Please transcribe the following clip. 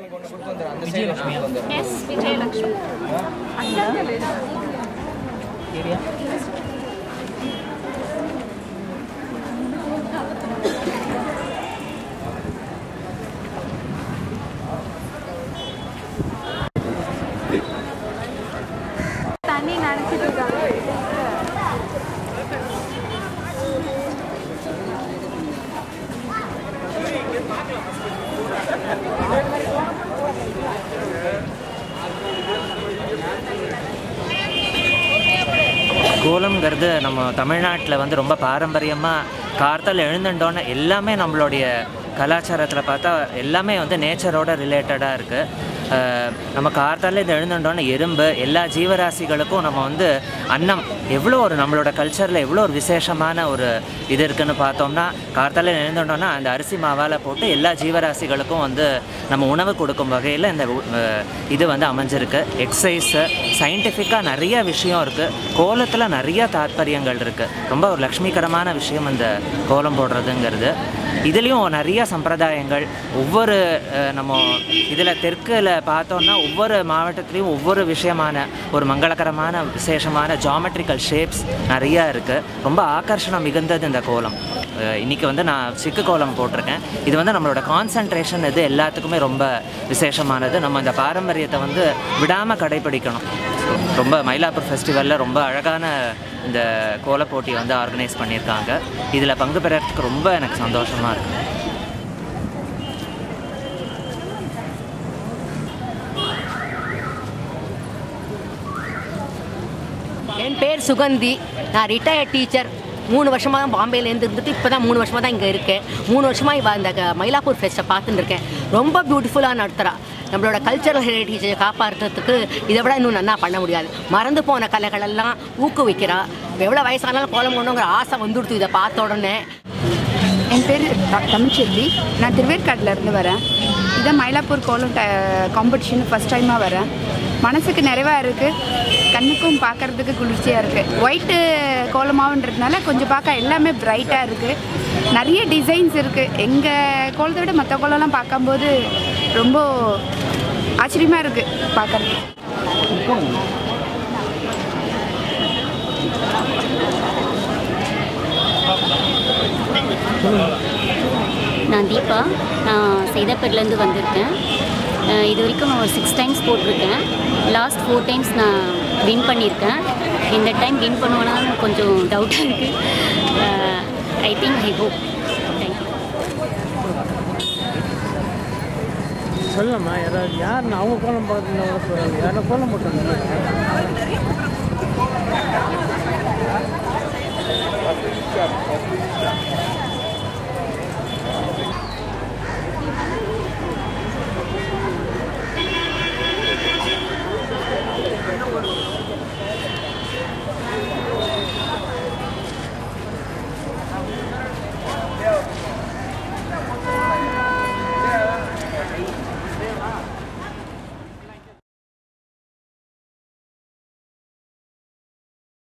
Vijayalakshmi S Vijayalakshmi area தண்ணி நினைச்சிட்டு இருக்காங்க கோலம்ங்கிறது நம்ம தமிழ்நாட்டில் வந்து ரொம்ப பாரம்பரியமாக கார்த்தால் எழுந்துட்டோன்னே எல்லாமே நம்மளுடைய கலாச்சாரத்தில் பார்த்தா எல்லாமே வந்து நேச்சரோட ரிலேட்டடாக இருக்குது நம்ம கார்த்தால இது எழுந்துட்டோன்னே எறும்பு எல்லா ஜீவராசிகளுக்கும் நம்ம வந்து அன்னம் எவ்வளோ ஒரு நம்மளோட கல்ச்சரில் எவ்வளோ ஒரு விசேஷமான ஒரு இது இருக்குன்னு பார்த்தோம்னா கார்த்தால எழுந்துட்டோன்னா அந்த அரிசி மாவால் போட்டு எல்லா ஜீவராசிகளுக்கும் வந்து நம்ம உணவு கொடுக்கும் வகையில் இந்த உ- அஹ் இது வந்து அமைஞ்சிருக்கு எக்ஸசைஸு சயின்டிஃபிக்காக நிறைய விஷயம் இருக்குது கோலத்தில் நிறைய தாத்பரியங்கள் இருக்குது ரொம்ப ஒரு லக்ஷ்மிகரமான விஷயம் இந்த கோலம் போடுறதுங்கிறது இதுலேயும் நிறைய சம்பிரதாயங்கள் ஒவ்வொரு அஹ், நம்ம இதில் தெற்கில் பார்த்தோம்னா ஒவ்வொரு மாவட்டத்துலேயும் ஒவ்வொரு விஷயமான ஒரு மங்களகரமான விசேஷமான ஜாமெட்ரிக்கல் ஷேப்ஸ் நிறையா இருக்குது ரொம்ப ஆகர்ஷணம் மிகுந்தது இந்த கோலம் அஹ், இன்னைக்கு வந்து நான் சிக்கு கோலம் போட்டிருக்கேன் இது வந்து நம்மளோட கான்சன்ட்ரேஷன் இது எல்லாத்துக்குமே ரொம்ப விசேஷமானது நம்ம இந்த பாரம்பரியத்தை வந்து விடாமல் கடைபிடிக்கணும் ரொம்ப மயிலாப்பூர் ஃபெஸ்டிவலில் ரொம்ப அழகான இந்த கோலப் போட்டி வந்து ஆர்கனைஸ் பண்ணியிருக்காங்க இதில் பங்கு பெறறதுக்கு ரொம்ப எனக்கு சந்தோஷமாக இருக்குது என் பேர் சுகந்தி நான் ரிட்டையர்ட் டீச்சர் மூணு வருஷமாக தான் பாம்பேலேருந்து இருந்துட்டு இப்போ தான் மூணு வருஷமாக தான் இங்கே இருக்கேன் மூணு வருஷமாக இவ அந்த க- மயிலாப்பூர் ஃபெஸ்ட்டை பார்த்துட்டு இருக்கேன் ரொம்ப பியூட்டிஃபுல்லாக நடத்துகிறா நம்மளோட கல்ச்சரல் ஹெரிட்டேஜை காப்பாற்றுறதுக்கு இதை விட இன்னும் நல்லா பண்ண முடியாது மறந்து போன கலைகளெல்லாம் ஊக்குவிக்கிறா எவ்வளோ வயசானாலும் கோலம் கொண்டுங்கிற ஆசை வந்துடுத்து இதை பார்த்த உடனே என் பேர் த- தமிழ்ச்செல்வி நான் திருவேற்காட்டில் இருந்து வரேன் இதான் மயிலாப்பூர் கோலம் காம்படிஷன் ஃபஸ்ட் டைமாக வரேன் மனசுக்கு நிறைவாக இருக்குது கண்ணுக்கும் பார்க்கறதுக்கு குளிர்ச்சியாக இருக்குது ஒயிட்டு கோலமாவுன்றதுனால கொஞ்சம் பார்க்க எல்லாமே பிரைட்டாக இருக்குது நிறைய டிசைன்ஸ் இருக்குது எங்கள் கோலத்தை விட மற்ற கோலம்லாம் பார்க்கும்போது ரொம்ப ஆச்சரியமாக இருக்குது பார்க்கறதுக்கு நான் தீபா நான் சைதாப்பேட்லேருந்து வந்திருக்கேன் அஹ் இது வரைக்கும் நான் ஒரு சிக்ஸ் டைம்ஸ் போட்டிருக்கேன் லாஸ்ட் ஃபோர் டைம்ஸ் நான் வின் பண்ணியிருக்கேன் இந்த டைம் வின் பண்ணுவேனான்னு கொஞ்சம் டவுட்டாக இருக்குது I think I hope thank you சொல்லலாமா யாராவது யார் அவங்க கோலம் பார்த்து யாரும் கோலம் போட்டாங்க